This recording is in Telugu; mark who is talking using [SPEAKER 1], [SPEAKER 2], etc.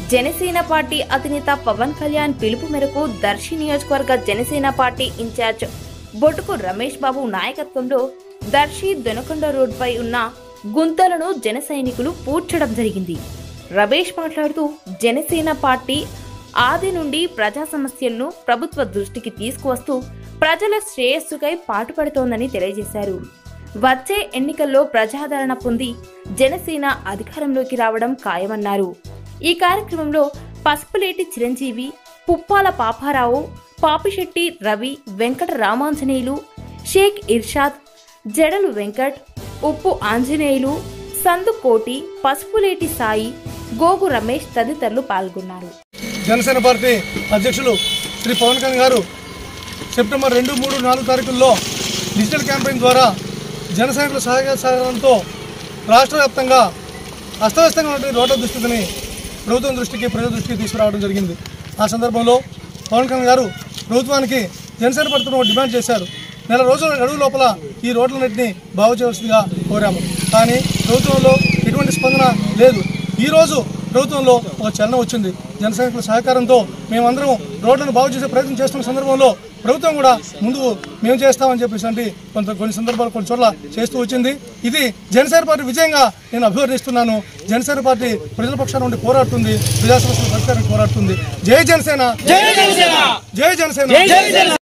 [SPEAKER 1] జనసేన పార్టీ అధినేత పవన్ కళ్యాణ్ పిలుపు మేరకు దర్శి నియోజకవర్గ జనసేన పార్టీ ఇన్ఛార్జ్ బొటుకు రమేష్ బాబు నాయకత్వంలో దర్శి దొనకొండ రోడ్పై ఉన్న గుంతలను జన సైనికులు పూడ్చడం జరిగింది రమేష్ మాట్లాడుతూ జనసేన పార్టీ ఆది నుండి ప్రజా సమస్యలను ప్రభుత్వ దృష్టికి తీసుకువస్తూ ప్రజల శ్రేయస్సుకై పాటుపడుతోందని తెలియజేశారు వచ్చే ఎన్నికల్లో ప్రజాదరణ పొంది జనసేన అధికారంలోకి రావడం ఖాయమన్నారు ఈ కార్యక్రమంలో పసుపులేటి చిరంజీవి పుప్పాల పాపారావు పాపిశెట్టి రవి వెంకట రామాంజనేయులు షేక్ ఇర్షాద్ జడలు వెంకట్ ఉప్పు ఆంజనేయులు సందు కోటి పసుపులేటి సాయి గోగు రమేష్ తదితరులు పాల్గొన్నారు
[SPEAKER 2] జనసేన పార్టీ అధ్యక్షులు శ్రీ పవన్ కళ్యాణ్ గారు సెప్టెంబర్ రెండు మూడు నాలుగు తారీఖుల్లో డిజిటల్ క్యాంపెయిన్ ద్వారా జన సైనికుల సహాయ సహకారంతో రాష్ట్ర వ్యాప్తంగా అస్తవ్యస్తంగా ఉన్నటువంటి రోడ్ల దుస్థితిని ప్రభుత్వం దృష్టికి ప్రజల దృష్టికి తీసుకురావడం జరిగింది ఆ సందర్భంలో పవన్ కళ్యాణ్ గారు ప్రభుత్వానికి జనసేన పార్టీతో డిమాండ్ చేశారు నెల రోజుల గడువు లోపల ఈ రోడ్లన్నింటినీ బాగు చేయవలసిందిగా కోరాము కానీ ప్రభుత్వంలో ఎటువంటి స్పందన లేదు ఈ రోజు ప్రభుత్వంలో ఒక చలనం వచ్చింది జన సైనికుల సహకారంతో మేమందరం రోడ్లను బాగు చేసే ప్రయత్నం చేస్తున్న సందర్భంలో ప్రభుత్వం కూడా ముందు మేము చేస్తామని చెప్పేసి అంటే కొంత కొన్ని సందర్భాలు కొన్ని చోట్ల చేస్తూ వచ్చింది ఇది జనసేన పార్టీ విజయంగా నేను అభివర్ణిస్తున్నాను జనసేన పార్టీ ప్రజల పక్షాన నుండి పోరాడుతుంది ప్రజా సమస్యల పరిష్కారానికి పోరాడుతుంది జై జనసేన జై జనసేన జై జనసేన